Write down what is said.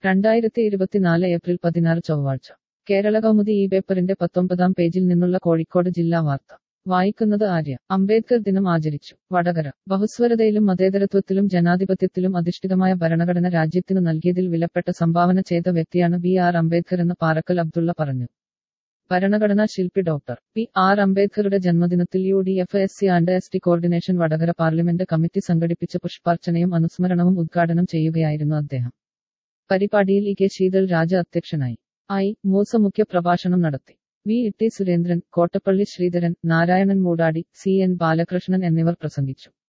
രണ്ടായിരത്തി ഇരുപത്തിനാല് ഏപ്രിൽ പതിനാറ് ചൊവ്വാഴ്ച കേരള കൗമുദി ഈ പേപ്പറിന്റെ പത്തൊമ്പതാം പേജിൽ നിന്നുള്ള കോഴിക്കോട് ജില്ലാ വാർത്ത വായിക്കുന്നത് ആര്യ അംബേദ്കർ ദിനം ആചരിച്ചു വടകര ബഹുസ്വരതയിലും മതേതരത്വത്തിലും ജനാധിപത്യത്തിലും അധിഷ്ഠിതമായ ഭരണഘടന രാജ്യത്തിനു നൽകിയതിൽ വിലപ്പെട്ട സംഭാവന ചെയ്ത വ്യക്തിയാണ് ബി ആർ അംബേദ്കർ എന്ന് പാറക്കൽ അബ്ദുള്ള പറഞ്ഞു ഭരണഘടനാ ശില്പി ഡോക്ടർ പി ആർ അംബേദ്കറുടെ ജന്മദിനത്തിൽ U D F S C and S T coordination Vadakara parliament committee സംഘടിപ്പിച്ച പുഷ്പാർച്ചനയും അനുസ്മരണവും ഉദ്ഘാടനം ചെയ്യുകയായിരുന്നു അദ്ദേഹം പരിപാടിയിൽ ഇ കെ ശീതൽ രാജ അധ്യക്ഷനായി ഐ മൂസ മുഖ്യ പ്രഭാഷണം നടത്തി V E T Surendran Kottappally Sreedharan Narayanan Moodadi C N Balakrishnan എന്നിവർ പ്രസംഗിച്ചു